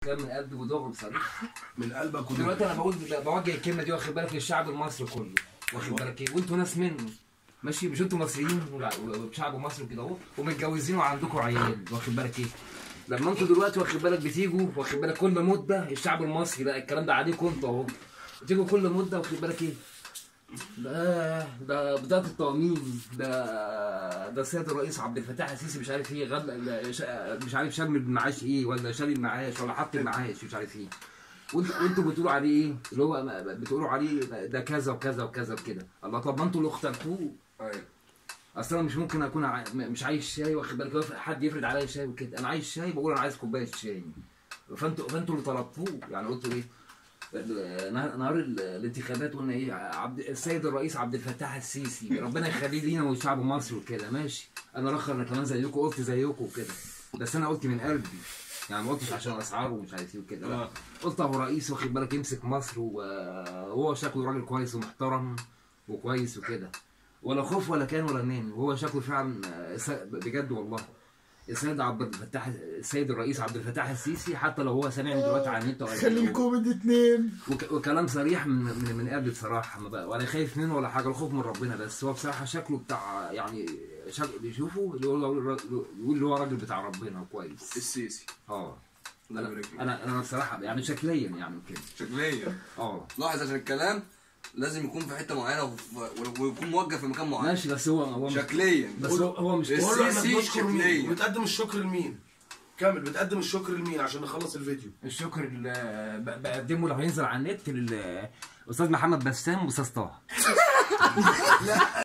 كلام من قلبي ودغري بصريح من قلبك ودماغك دلوقتي انا بقول بوجه الكلمه دي واخد بالك للشعب المصري كله واخد بالك ايه وانتوا ناس منه ماشي مش انتوا مصريين ولا- وشعب مصري كده اهو ومتجوزين وعندكم عيال واخد بالك ايه لما انتوا دلوقتي واخد بالك بتيجوا واخد بالك كل مده الشعب المصري لا الكلام ده عليكم انتوا اهو بتيجوا كل مده واخد بالك ايه ده ده بدايه التأمين ده ده السيد الرئيس عبد الفتاح السيسي مش عارف ايه غل شا- مش عارف شال المعاش ايه ولا شال المعاش ولا حط المعاش مش عارف ايه وانتوا وانتوا بتقولوا عليه ايه اللي هو ما- بتقولوا عليه ده كذا وكذا وكذا وكده الله طب ما انتوا اللي اخترتوه ايوه اصل انا مش ممكن اكون ع... م- مش عايز شاي واخد بالك يف- حد يفرض عليا شاي وكده انا عايز شاي بقول انا عايز كوبايه شاي فانتوا فانتوا اللي طلبتوه يعني قلتوا ايه نهار نهار ال- الانتخابات قلنا ايه عبد السيد الرئيس عبد الفتاح السيسي ربنا يخليه لينا ولشعب مصر وكده ماشي انا رخر انا كمان زيكم قلت زيكم وكده بس انا قلت من قلبي يعني ما قلتش عشان اسعاره ومش عارف ايه وكده لا آه. قلت ابو رئيس واخد بالك يمسك مصر وهو شكله راجل كويس ومحترم وكويس وكده ولا خوف ولا كان ولا نام وهو شكله فعلا آه، س- بجد والله السيد عبد الفتاح السيد الرئيس عبد الفتاح السيسي حتى لو هو سامعني دلوقتي على النت ولا- خلي الكوميدي اتنين وك- وكلام صريح من من, من قلبي بصراحه ما بقى ولا خايف منه ولا حاجه الخوف من ربنا بس هو بصراحه شكله بتاع يعني شكله بيشوفه اللي هو يقول اللي هو راجل بتاع ربنا كويس السيسي اه الله انا يبارك فيك. انا انا بصراحه يعني شكليا يعني كده شكليا اه لاحظ عشان الكلام لازم يكون في حته معينه وف- ويكون موجه في مكان معين ماشي بس هو هو مش شكليا بس هو, هو مش الس- قول له احنا السيسي بنشكر مين شكليا. بتقدم الشكر لمين كمل بتقدم الشكر لمين عشان نخلص الفيديو الشكر اللي ب- بقدمه لو هينزل على النت للاستاذ محمد بسام واستاذ طه